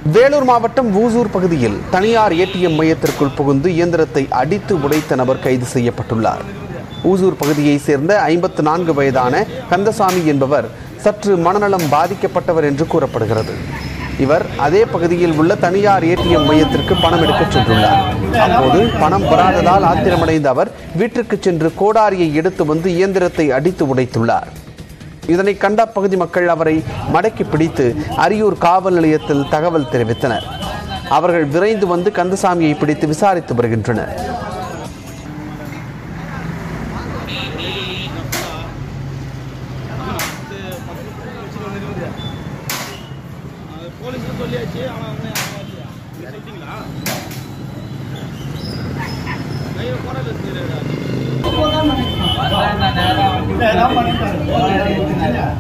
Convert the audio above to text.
வேலூர் மாவட்டம் ஊசூர் பகுதியில் தனியார் ஏடிஎம் மையத்திற்குள் புகுந்து இயந்திரத்தை அடித்து உடைத்த நபர் கைது செய்யப்பட்டுள்ளார் ஊசூர் பகுதியைச் சேர்ந்த ஐம்பத்து நான்கு வயதான கந்தசாமி என்பவர் சற்று மனநலம் பாதிக்கப்பட்டவர் என்று கூறப்படுகிறது இவர் அதே பகுதியில் உள்ள தனியார் ஏடிஎம் மையத்திற்கு பணம் எடுக்கச் சென்றுள்ளார் அப்போது பணம் வராததால் ஆத்திரமடைந்த அவர் வீட்டிற்கு சென்று கோடாரியை எடுத்து வந்து இயந்திரத்தை அடித்து உடைத்துள்ளார் இதனை கண்ட அப்பகுதி மக்கள் அவரை மடக்கி பிடித்து அரியூர் காவல் நிலையத்தில் தகவல் தெரிவித்தனர் அவர்கள் விரைந்து வந்து கந்தசாமியை பிடித்து விசாரித்து வருகின்றனர் போலீஸுக்கு சொல்லியாச்சு ஆனால் வந்து நீங்கள் சொல்லிட்டீங்களா கையில் போராட்டம் இருக்கு